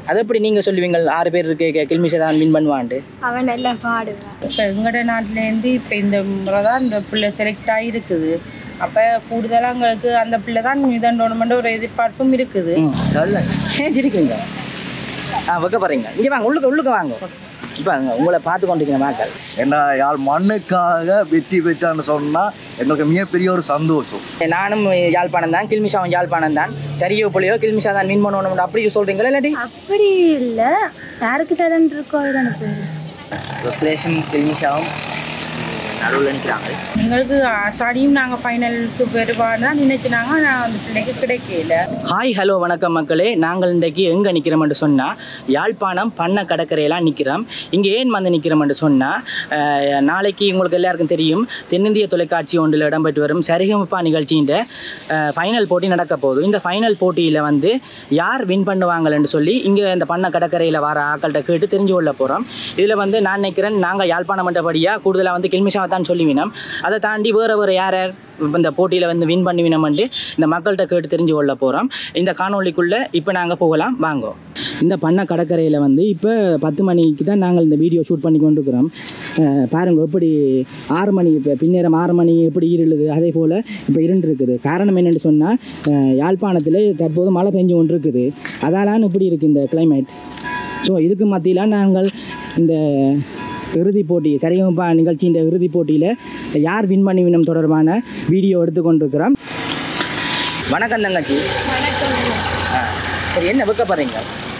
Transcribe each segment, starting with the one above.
அது எப்படி நீங்கள் சொல்லுவீங்க ஆறு பேர் இருக்கு கில்மிஷா தான் வின் பண்ணுவான்ட்டு அவன் நல்லா பாடுவான் இப்போ எங்களோட நாட்டிலேருந்து இப்போ இந்த முறை தான் இந்த பிள்ளை செலக்ட் ஆகிருக்குது அப்போ கூடுதலாக எங்களுக்கு அந்த பிள்ளை தான் இதண்டோணுமெண்ட் ஒரு எதிர்பார்ப்பும் இருக்குது ம் சொல்ல ஏன் சிரிக்கிறீங்க ஆ வைக்க போகிறீங்க இங்கே வாங்க உள்ளுக்க உள்ளுக்க வாங்க இப்போ உங்களை பார்த்து கொண்டிருக்கிற மக்கள் என்ன யாழ் மண்ணுக்காக வெற்றி பெற்றான்னு சொன்னா எங்களுக்கு மிகப்பெரிய ஒரு சந்தோஷம் நானும் யாழ்ப்பாணம் தான் கில்மிஷாவும் யாழ்ப்பாணம் தான் சரியோ புள்ளியோ கில்மிஷா தான் வின் பண்ணணும் அப்படி சொல்கிறீங்களா இல்லாட்டி அப்படி இல்லை யாருக்கு டேலண்ட் இருக்கோ அதுதானே போயிடும் ரிப்ளேஷன் கில்மிஷாவும் நடுவில் நிற்கிறாங்க எங்களுக்கு அசாடியும் நாங்கள் ஃபைனலுக்கு பெறுவான்னு தான் நினைச்சினாங்க ஆனால் அந்த பிள்ளைக்கு கிடைக்கல ஹாய் ஹலோ வணக்கம் மக்களே நாங்கள் இன்றைக்கு எங்கே நிற்கிறோம்னு சொன்னால் யாழ்ப்பாணம் பண்ண கடற்கரையெல்லாம் நிற்கிறோம் இங்கே ஏன் வந்து நிற்கிறோம்னு சொன்னால் நாளைக்கு உங்களுக்கு எல்லாருக்கும் தெரியும் தென்னிந்திய தொலைக்காட்சி ஒன்றில் இடம்பெற்று வரும் சரிகமப்பா நிகழ்ச்சியின் ஃபைனல் போட்டி நடக்க போகுது இந்த ஃபைனல் போட்டியில் வந்து யார் வின் பண்ணுவாங்கன்னு சொல்லி இங்கே இந்த பண்ண கடற்கரையில் வர ஆக்கள்கிட்ட கேட்டு தெரிஞ்சு கொள்ள போகிறோம் இதில் வந்து நான் நினைக்கிறேன் நாங்கள் யாழ்ப்பாணம் மன்றபடியாக கூடுதலாக வந்து கில்மிஷாவை தான் சொல்லிவினோம் அதை தாண்டி வேறு வேறு யார் யார் இந்த போட்டியில் வந்து வின் பண்ணிவினோம்ட்டு இந்த மக்கள்கிட்ட கேட்டு தெரிஞ்சு கொள்ள போகிறோம் இந்த காணொளிக்குள்ளே இப்போ நாங்கள் போகலாம் வாங்கோ இந்த பண்ண கடற்கரையில் வந்து இப்போ பத்து மணிக்கு தான் நாங்கள் இந்த வீடியோ ஷூட் பண்ணி கொண்டு இருக்கிறோம் அஹ் பாருங்க எப்படி ஆறு மணி இப்போ பின்னேரம் ஆறு மணி எப்படி இருளுது அதே போல் இப்போ இருண்டு இருக்குது காரணம் என்னென்னு சொன்னால் யாழ்ப்பாணத்தில் தற்போது மழை பெஞ்சு கொண்டு இருக்குது அதாலான்னு இப்படி இருக்குது இந்த கிளைமேட் ஸோ இதுக்கு மத்தியில் நாங்கள் இந்த இறுதிப் போட்டி சரிகமப்பா நிகழ்ச்சியின் இறுதிப் போட்டியில் யார் வின் பண்ணிவினம் தொடர்பான வீடியோ எடுத்து கொண்டிருக்கிறோம் வணக்கம் தங்கச்சி ஆ சரி என்ன வைக்க போகிறீங்க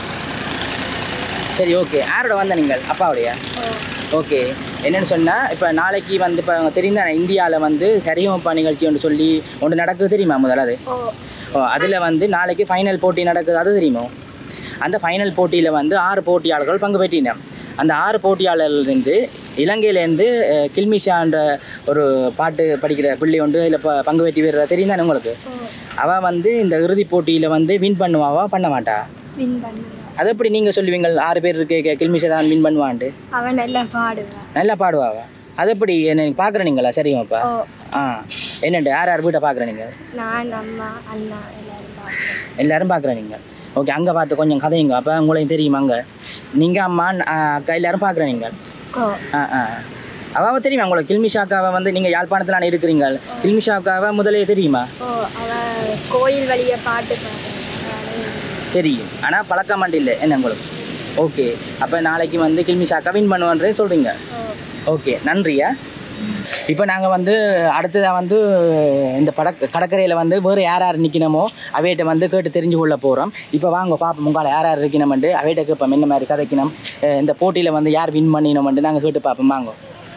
சரி ஓகே யாரோட வந்த நீங்கள் அப்பாவுடையா ஓகே என்னன்னு சொன்னால் இப்போ நாளைக்கு வந்து இப்போ தெரிந்த இந்தியாவில் வந்து சரிகமப்பா நிகழ்ச்சி ஒன்று சொல்லி ஒன்று நடக்குது தெரியுமா முதல்ல அது ஓ ஓ அதில் வந்து நாளைக்கு ஃபைனல் போட்டி நடக்குது அது தெரியுமோ அந்த ஃபைனல் போட்டியில் வந்து ஆறு போட்டியாளர்கள் பங்கு பெற்றினோம் அந்த ஆறு போட்டியாளர்லேருந்து இலங்கையிலேருந்து அஹ், கில்மிஷான்ற ஒரு பாட்டு படிக்கிற பிள்ளை ஒன்று இதில் ப பங்கு பெற்றி வர்றா தெரியும் தானே உங்களுக்கு ஓ அவள் வந்து இந்த இறுதிப் போட்டியில் வந்து வின் பண்ணுவாவா பண்ண மாட்டா வின் பண்ணுவான் அது எப்படி நீங்கள் சொல்லுவீங்க ஆறு பேர் இருக்கு கில்மிஷா தான் வின் பண்ணுவான்ட்டு அவன் நல்லா பாடுவான் நல்லா பாடுவாவா அது எப்படி என்ன பார்க்குறீங்களா சரிங்கப்பா ஓ ஆ என்னண்டு யார் யார் வீட்டை பார்க்குற நீங்கள் நான் அம்மா அண்ணா எல்லாரும் பார்ப்போம் எல்லாரும் பார்க்குறேன் நீங்கள் ஓகே அங்கே பார்த்து கொஞ்சம் கதைங்க அப்போ உங்களையும் தெரியுமா அங்கே நீங்கள் அம்மா ஆ, அக்கா எல்லாரும் பார்க்குறேன் நீங்கள் ஓ ஆ ஆ அவாவை தெரியுமா உங்களுக்கு கில்மிஷாக்காவை வந்து நீங்கள் யாழ்ப்பாணத்தில் இருக்கிறீங்க கில்மிஷாக்காவை முதலே தெரியுமா ஓ அவன் கோயில் வழிய பாட்டு பாடுவான் தெரியும் ஆனால் பழக்க மாட்டில்லை என்ன உங்களுக்கு ஓகே அப்போ நாளைக்கு வந்து கில்மிஷாக்கா வின் பண்ணுவான்றே சொல்கிறீங்க ஓ ஓகே நன்றியா இப்போ நாங்கள் வந்து அடுத்ததாக வந்து இந்த படக் கடற்கரையில் வந்து வேறு யார் யார் நிற்கணுமோ அவையிட்ட வந்து கேட்டு தெரிஞ்சு கொள்ள போகிறோம் இப்போ வாங்க பார்ப்போம் உங்களால் யார் யார் இருக்கணுமெண்டு அவையிட்ட கேட்போம் என்ன மாதிரி கதைக்கணும் அஹ் இந்த போட்டியில் வந்து யார் வின் பண்ணினோமெண்டு நாங்கள் கேட்டு பார்ப்போம் வாங்க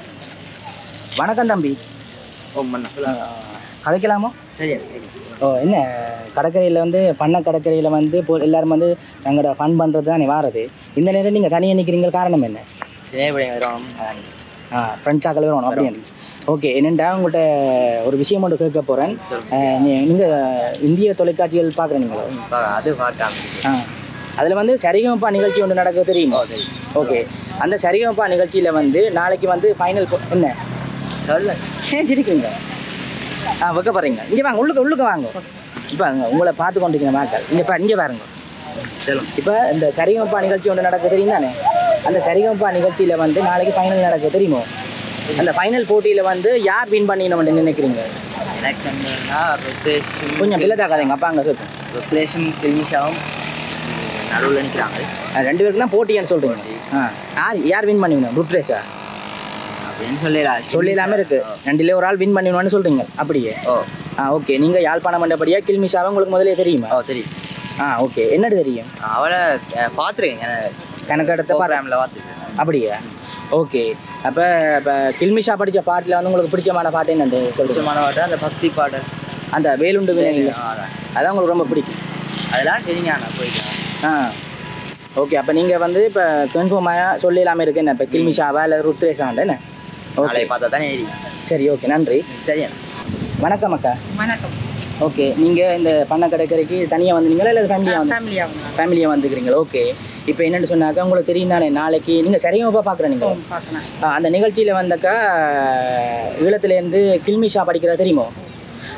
வணக்கம் தம்பி ஓ மண்ணா அஹ் கதைக்கலாமோ சரி ஓ என்ன கடற்கரையில் வந்து பண்ண கடற்கரையில் வந்து இப்போ எல்லாரும் வந்து எங்களோட ஃபன் பண்ணுறது தானே வாரது இந்த நேரம் நீங்கள் தனியாக நிற்கிறீங்க காரணம் என்ன சரி வரோம் ஆ ஃப்ரெண்ட்ஸாக்கள் வேணும் அப்படின்னு ஓகே என்னென்னா உங்கள்கிட்ட ஒரு விஷயம் மட்டும் கேட்க போகிறேன் நீங்கள் இந்திய தொலைக்காட்சிகள் பார்க்குறீங்களோ அது பார்க்காம ஆ அதில் வந்து சரிகமப்பா நிகழ்ச்சி ஒன்று நடக்க தெரியுமா ஓகே அந்த சரிகமப்பா நிகழ்ச்சியில் வந்து நாளைக்கு வந்து ஃபைனல் என்ன சொல்ல ஏன் சிரிக்கிறீங்க ஆ வைக்க போகிறீங்க இங்கே வாங்க உள்ளுக்க உள்ளுக்க வாங்க இப்போ உங்களை பார்த்து கொண்டிருக்கிற மக்கள் இங்கே பா இங்கே பாருங்க சொல்லும் இப்போ இந்த சரிகமப்பா நிகழ்ச்சி ஒன்று நடக்க தெரியும் தானே அந்த சரிகமப்பா நிகழ்ச்சியில் வந்து நாளைக்கு ஃபைனல் நடக்க தெரியுமோ அந்த ஃபைனல் போட்டியில் வந்து யார் வின் பண்ணினோம்னு நினைக்கிறீங்க எனக்கு என்னன்னா ருத்ரேஷும் கொஞ்சம் பிள்ளைதாக்காதீங்க அப்பா அங்கே கேட்போம் ருத்ரேஷும் கில்மிஷாவும் நடுவில் நிற்கிறாங்க அஹ் ரெண்டு பேருக்கு தான் போட்டியான்னு சொல்கிறீங்க ஆ யார் யார் வின் பண்ணிக்கணும் ருத்ரேஷா அப்படின்னு சொல்லலாம் சொல்லிடலாமே இருக்கு ரெண்டுல ஒரு ஆள் வின் பண்ணிடுவான்னு சொல்கிறீங்க அப்படியே ஓ ஆ ஓகே நீங்கள் யாழ்ப்பாணம் மண்டபடியா கில்மிஷாவை உங்களுக்கு முதலே தெரியுமா ஓ சரி ஆ ஓகே என்னது தெரியும் அவளை பார்த்துருக்கேன் கணக்கெடுத்த பாரு ப்ரோக்ராமில் பார்த்துருக்கேன் அப்படியா ஓகே அப்போ இப்போ கில்மிஷா படித்த பாட்டில் வந்து உங்களுக்கு பிடிச்சமான பாட்டு என்னண்டு சொல்லுங்க பிடிச்சமான பாட்டு அந்த பக்தி பாடல் அந்த வேலுண்டு வினை ஆ, அதான் அதான் உங்களுக்கு ரொம்ப பிடிக்கும் அதெல்லாம் தெரியுங்க நான் போயிட்டேன் ஆ ஓகே அப்போ நீங்கள் வந்து இப்போ கன்ஃபார்மாக சொல்லிடலாமே இருக்கு என்ன இப்போ கில்மிஷாவா இல்லை ருத்ரேஷாண்ட என்ன ஓகே நாளைக்கு பார்த்தா தான் ஏறி சரி ஓகே நன்றி சரியா வணக்கம் அக்கா வணக்கம் ஓகே நீங்கள் இந்த பண்ண கடற்கரைக்கு தனியாக வந்தீங்களா இல்லை ஃபேமிலியாக வந்து ஃபேமிலியாக ஃபேமிலியாக வந்துக்கிறீங்களா ஓகே இப்போ என்னென்னு சொன்னாக்கா உங்களுக்கு தெரியும் தானே நாளைக்கு நீங்கள் சரியாக பார்க்குறேன் நீங்கள் பார்க்கலாம் ஆ, அந்த நிகழ்ச்சியில் வந்தாக்கா ஈழத்துலேருந்து கில்மிஷா படிக்கிற தெரியுமோ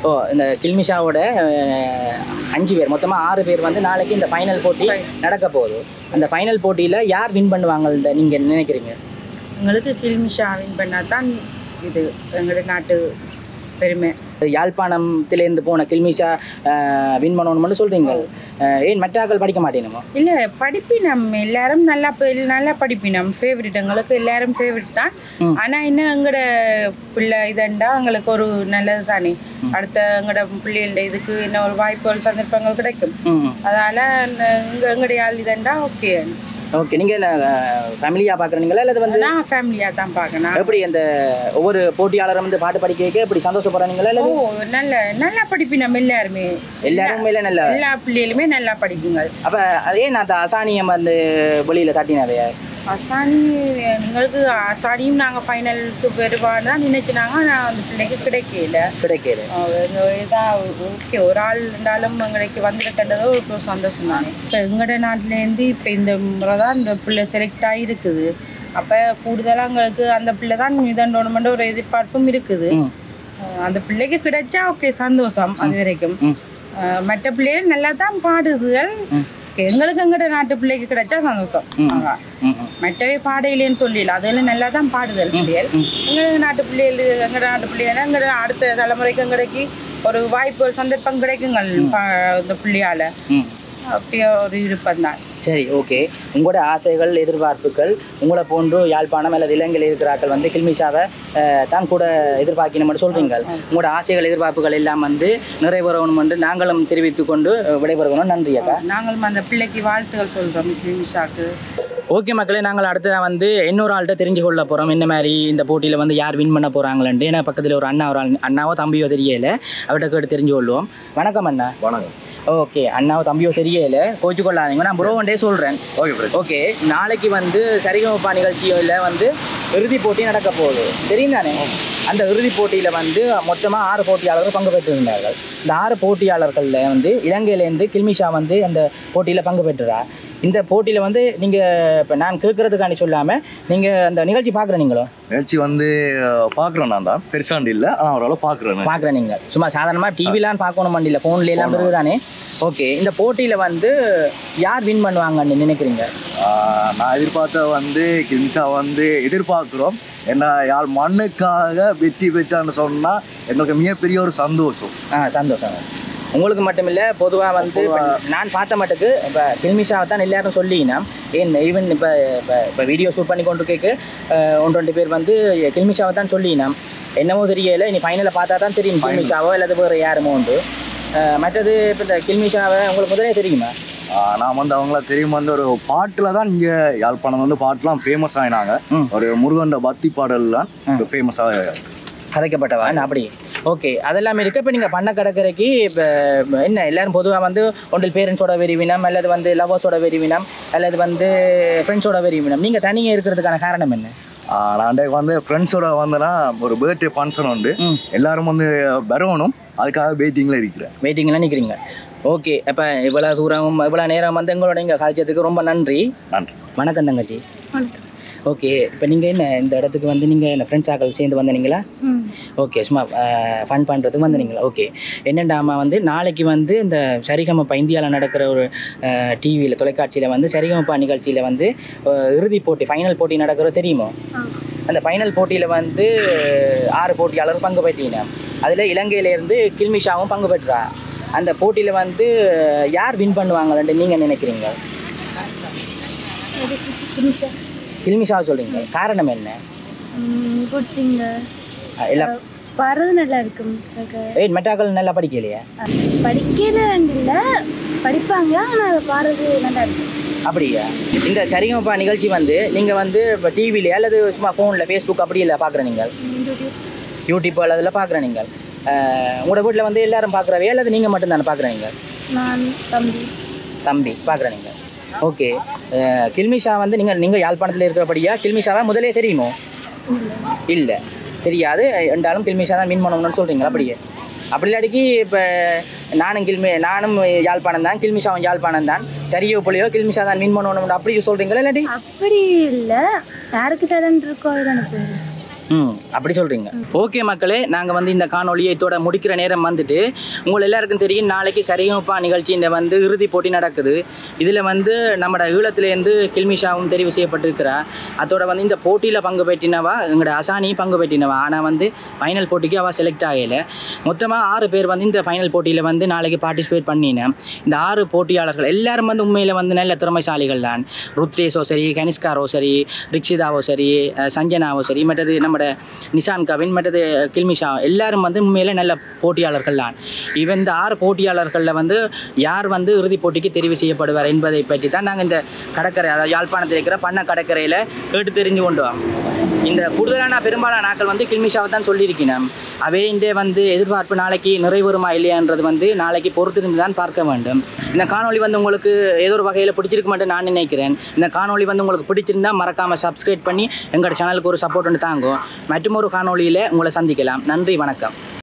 ஓ இந்த கில்மிஷாவோட அஹ், அஞ்சு பேர் மொத்தமாக ஆறு பேர் வந்து நாளைக்கு இந்த ஃபைனல் போட்டி நடக்க போகுது அந்த ஃபைனல் போட்டியில் யார் வின் பண்ணுவாங்க நீங்கள் நினைக்கிறீங்க எங்களுக்கு கில்மிஷா வின் பண்ணால் தான் இது எங்களுடைய நாட்டு பெருமை யாழ்ப்பாணத்திலேருந்து போன கில்மிஷா வின் பண்ணணும்னு சொல்கிறீங்க ஏன் மற்றாக்கள் படிக்க மாட்டேனுமோ இல்லை படிப்பினம் எல்லாரும் நல்லா ப- நல்லா படிப்பினம் ஃபேவரட் எங்களுக்கு எல்லாரும் ஃபேவரட் தான் ம். ஆனால் இன்னும் எங்களோட பிள்ளை இதண்டா எங்களுக்கு ஒரு நல்லது தானே அடுத்த எங்களோட பிள்ளைகளோட இதுக்கு இன்னும் ஒரு வாய்ப்பு ஒரு சந்தர்ப்பங்கள் கிடைக்கும் ம் அதால எங்க எங்களுடைய ஆள் இதண்டா ஓகே ஓகே நீங்கள் என்ன ஃபேமிலியாக பார்க்குறீங்களா அல்லது வந்து நான் ஃபேமிலியாக தான் பார்க்கணும் எப்படி அந்த ஒவ்வொரு போட்டியாளரும் வந்து பாட்டு படிக்க வைக்க எப்படி சந்தோஷப்படுறீங்களா ஓ இல்லை நல்ல நல்லா படிப்பினம் எல்லாருமே எல்லாரும் இல்லை நல்ல எல்லா பிள்ளைகளுமே நல்லா படிக்குங்க அப்போ அதே நான் அந்த அசானியம் வந்து வெளியில் தட்டினவே அசானி எங்களுக்கு அசானியும் நாங்கள் ஃபைனலுக்கு வருவான்னு தான் நினைச்சினாங்க ஆனால் அந்த பிள்ளைக்கு கிடைக்கல கிடைக்கிறது இதான் ஓகே ஒரு ஆள் இருந்தாலும் எங்களுக்கு வந்துட்டதோ ஒரு சந்தோஷம் தானே இப்போ எங்களோட நாட்டிலேருந்து இப்போ இந்த முறை தான் இந்த பிள்ளை செலக்ட் ஆகிருக்குது அப்போ கூடுதலாக எங்களுக்கு அந்த பிள்ளை தான் இதண்டோணுமெண்ட் ஒரு எதிர்பார்ப்பும் இருக்குது ம் அஹ் அந்த பிள்ளைக்கு கிடைச்சா ஓகே சந்தோஷம் அது வரைக்கும் ம் அஹ் மற்ற பிள்ளைகள் நல்லா தான் பாடுதுகள் ம். எங்களுக்கு எங்கட நாட்டு பிள்ளைக்கு கிடைச்சா சந்தோஷம் ம். ஆமா. ம் ம் மற்றவே பாடையிலேன்னு சொல்லல அதெல்லாம் நல்லா தான் பாடுதல் பிள்ளைகள் ம். எங்க நாட்டு பிள்ளைகள் எங்க நாட்டு பிள்ளைகள் எங்க அடுத்த தலைமுறைக்கு எங்களுக்கு ஒரு வாய்ப்பு ஒரு சந்தர்ப்பம் கிடைக்குங்கள் பா- இந்த பிள்ளையால ம் அப்படியே ஒரு விருப்பம் தான் சரி ஓகே உங்களோட ஆசைகள் எதிர்பார்ப்புகள் உங்களை போன்று யாழ்ப்பாணம் அல்லது இலங்கையில் இருக்கிறார்கள் வந்து கில்மிஷாவை அஹ், தான் கூட எதிர்பார்க்கணும்னு சொல்றீங்க உங்களோட ஆசைகள் எதிர்பார்ப்புகள் எல்லாம் வந்து நிறைவேறணும் என்று நாங்களும் தெரிவித்துக் கொண்டு அஹ், விடைபெறுகிறோம் நன்றி அக்கா நாங்களும் அந்த பிள்ளைக்கு வாழ்த்துக்கள் சொல்றோம் நிமிஷாக்கு ஓகே மக்களே நாங்கள் அடுத்ததாக வந்து இன்னொரு ஆள்கிட்ட தெரிஞ்சு கொள்ள போகிறோம் என்ன மாதிரி இந்த போட்டியில் வந்து யார் வின் பண்ண போகிறாங்களேன்ட்டு ஏன்னா பக்கத்தில் ஒரு அண்ணா ஒரு ஆள் அண்ணாவோ தம்பியோ தெரியல அவர்கிட்ட கேட்டு தெரிஞ்சு கொள்வோம் வணக்கம் அண்ணா வணக்கம் ஓகே அண்ணாவோ தம்பியோ தெரியல கோச்சு கொள்ளாதீங்க நான் ப்ரோ ஒன்டே சொல்கிறேன் ஓகே பிரதர் ஓகே நாளைக்கு வந்து சரிகமப்பா நிகழ்ச்சியில் வந்து இறுதிப் போட்டி நடக்க போகுது தெரியும் தானே அந்த இறுதிப் போட்டியில் வந்து மொத்தமாக ஆறு போட்டியாளர்கள் பங்கு பெற்றிருந்தார்கள் இந்த ஆறு போட்டியாளர்களில் வந்து இலங்கையிலேருந்து கில்மிஷா வந்து அந்த போட்டியில் பங்கு பெற்றுறா இந்த போட்டியில் வந்து நீங்கள் இப்போ நான் கேட்குறதுக்காண்டி சொல்லாமல் நீங்கள் அந்த நிகழ்ச்சி பார்க்குற நீங்களோ நிகழ்ச்சி வந்து பார்க்குறேன் நான் தான் பெருசாண்டு இல்லை ஆனால் ஓரளவு பார்க்குறேன் பார்க்குற நீங்கள் சும்மா சாதாரணமாக டிவிலாம் பார்க்கணும் இல்லை ஃபோன்ல எல்லாம் பிறகு தானே ஓகே இந்த போட்டியில் வந்து யார் வின் பண்ணுவாங்கன்னு நினைக்கிறீங்க நான் எதிர்பார்த்த வந்து கிம்சா வந்து எதிர்பார்க்குறோம் ஏன்னா யாழ் மண்ணுக்காக வெற்றி பெற்றான்னு சொன்னால் எங்களுக்கு மிகப்பெரிய ஒரு சந்தோஷம் ஆ சந்தோஷம் உங்களுக்கு மட்டும் இல்லை பொதுவாக வந்து இப்ப நான் பார்த்த மட்டுக்கு இப்போ கில்மிஷாவை தான் எல்லாரும் சொல்லினா ஏன் ஈவன் இப்போ இப்போ இப்போ வீடியோ ஷூட் பண்ணி கொண்டு கேட்க ஒன்று ரெண்டு பேர் வந்து கில்மிஷாவை தான் சொல்லினா என்னமோ தெரியல இனி ஃபைனலில் பார்த்தா தான் தெரியும் கில்மிஷாவோ அல்லது வேறு யாருமோ உண்டு அஹ் மற்றது இப்போ இந்த கில்மிஷாவை உங்களுக்கு முதலே தெரியுமா ஆஹ் நான் வந்து அவங்கள தெரியும் வந்து ஒரு பாட்டில் தான் இங்கே யாழ்ப்பாணம் வந்து பாட்டுலாம் ஃபேமஸ் ஆயினாங்க ம். ஒரு முருகண்ட பக்தி பாடல்லாம் ஃபேமஸாக கதைக்கப்பட்டவா என்ன அப்படி ஓகே அதெல்லாம் இருக்கு இப்போ நீங்கள் பண்ண கடற்கரைக்கு இப்போ என்ன எல்லாரும் பொதுவாக வந்து ஒன்றில் பேரண்ட்ஸோட வெறிவினம் அல்லது வந்து லவர்ஸோட வெறிவினம் அல்லது வந்து ஃப்ரெண்ட்ஸோட வெறிவினம் நீங்கள் தனியாக இருக்கிறதுக்கான காரணம் என்ன நான் அன்றைக்கு வந்து ஃப்ரெண்ட்ஸோட வந்தேன்னா ஒரு பர்த்டே ஃபங்க்ஷன் உண்டு ம் எல்லாரும் வந்து வரணும் அதுக்காக வெயிட்டிங்கில் இருக்கிறேன் வெயிட்டிங்கில் நிற்கிறீங்க ஓகே அப்போ இவ்வளோ தூரம் இவ்வளோ நேரம் வந்து எங்களோட இங்கே கதைச்சதுக்கு ரொம்ப நன்றி நன்றி வணக்கம் தங்கச்சி வணக்கம் ஓகே இப்போ நீங்கள் என்ன இந்த இடத்துக்கு வந்து நீங்கள் என்ன ஃப்ரெண்ட்ஸ் ஆக்கள் சேர்ந்து வந்தீங்களா ம் ஓகே சும்மா ஃபன் பண்ணுறதுக்கு வந்தீங்களா ஓகே என்னண்டாமா வந்து நாளைக்கு வந்து இந்த சரிகமப்பா இந்தியாவில் நடக்கிற ஒரு டிவியில் தொலைக்காட்சியில் வந்து சரிகமப்பா நிகழ்ச்சியில் வந்து அஹ், இறுதிப் போட்டி ஃபைனல் போட்டி நடக்கிறது தெரியுமோ ஆ அந்த ஃபைனல் போட்டியில் வந்து ஆறு போட்டியாளர் பங்கு பெற்றினா அதில் இலங்கையிலேருந்து கில்மிஷாவும் பங்கு பெற்றா அந்த போட்டியில் வந்து யார் வின் பண்ணுவாங்கன்னு நீங்கள் நினைக்கிறீங்க நிமிஷம் கில்மிஷாவை சொல்கிறீங்க காரணம் என்ன குட் சிங்கர் அஹ், எல்லாம் பாடுறது நல்லா இருக்கும் எனக்கு ஏய் மெட்டாக்கள் நல்லா படிக்கலையா படிக்கலன்னு இல்லை படிப்பாங்க ஆனால் அதை பாடுறது நல்லா இருக்கும் அப்படியா இந்த சரிகமப்பா நிகழ்ச்சி வந்து நீங்கள் வந்து இப்போ டிவிலே அல்லது சும்மா ஃபோனில் ஃபேஸ்புக் அப்படி இல்லை பார்க்குற நீங்கள் யூடியூப் யூடியூப் அல்லதுல பார்க்குற நீங்கள் அஹ், உங்களோட வீட்டில் வந்து எல்லாரும் பார்க்குறவே அல்லது நீங்கள் மட்டும் தானே பார்க்குற நீங்கள் நான் தம்பி தம்பி பார்க்குற நீங்கள் ஓகே கில்மிஷா வந்து நீங்கள் நீங்கள் யாழ்ப்பாணத்தில் இருக்கிறபடியா கில்மிஷாவை முதலே தெரியுமோ இல்லை தெரியாது என்றாலும் கில்மிஷா தான் மீன் பண்ணணும்னு சொல்கிறீங்களா அப்படியே அப்படி இல்லாட்டிக்கு இப்போ நானும் கில்மி நானும் யாழ்ப்பாணம் தான் கில்மிஷாவும் யாழ்ப்பாணம் தான் சரியோ புள்ளியோ கில்மிஷா தான் மீன் பண்ணணும் அப்படி சொல்கிறீங்களா இல்லாட்டி அப்படி இல்லை யாருக்கு டேலண்ட் இருக்கோ அதுதான் எனக்கு ம் அப்படி சொல்கிறீங்க ஓகே மக்களே நாங்கள் வந்து இந்த காணொலியை இதோட முடிக்கிற நேரம் வந்துட்டு உங்கள் எல்லாருக்கும் தெரியும் நாளைக்கு சரிகமப்பா நிகழ்ச்சியின் வந்து இறுதிப் போட்டி நடக்குது இதில் வந்து நம்ம ஈழத்துலேருந்து கில்மிஷாவும் தெரிவு செய்யப்பட்டிருக்கிறா அதோட வந்து இந்த போட்டியில் பங்கு பெற்றினவா எங்களோட அசானி பங்கு பெற்றினவா ஆனால் வந்து ஃபைனல் போட்டிக்கு அவள் செலக்ட் ஆகலை மொத்தமாக ஆறு பேர் வந்து இந்த ஃபைனல் போட்டியில் வந்து நாளைக்கு பார்ட்டிசிபேட் பண்ணினேன் இந்த ஆறு போட்டியாளர்கள் எல்லாரும் வந்து உண்மையில் வந்து நல்ல திறமைசாலிகள் தான் ருத்ரேஷோ சரி கனிஷ்காரோ சரி ரிக்ஷிதாவோ சரி அஹ் சஞ்சனாவோ சரி மற்றது நம்மட நிஷான் கவின் மற்றது கில்மிஷா எல்லாரும் வந்து உண்மையில நல்ல போட்டியாளர்கள் தான் இவன் இந்த ஆறு போட்டியாளர்களில் வந்து யார் வந்து இறுதிப் போட்டிக்கு தெரிவு செய்யப்படுவார் என்பதை பற்றி தான் நாங்கள் இந்த கடற்கரை அதாவது யாழ்ப்பாணத்தில் இருக்கிற பண்ண கடற்கரையில் கேட்டு தெரிஞ்சு கொண்டு வரோம் இந்த கூடுதலான பெரும்பாலான நாட்கள் வந்து கில்மிஷாவை தான் சொல்லியிருக்கிறோம் அவே இந்த வந்து எதிர்பார்ப்பு நாளைக்கு நிறைவேறுமா இல்லையான்றது வந்து நாளைக்கு பொறுத்திருந்து தான் பார்க்க வேண்டும் இந்த காணொளி வந்து உங்களுக்கு ஏதோ ஒரு வகையில் பிடிச்சிருக்க மாட்டேன் நான் நினைக்கிறேன் இந்த காணொளி வந்து உங்களுக்கு பிடிச்சிருந்தா மறக்காமல் சப்ஸ்கிரைப் பண்ணி எங்களோட சேனலுக்கு ஒரு சப்போர்ட் ஒன்று தாங்கும் மற்றும் ஒரு காணொளியில் உங்களை சந்திக்கலாம் நன்றி வணக்கம்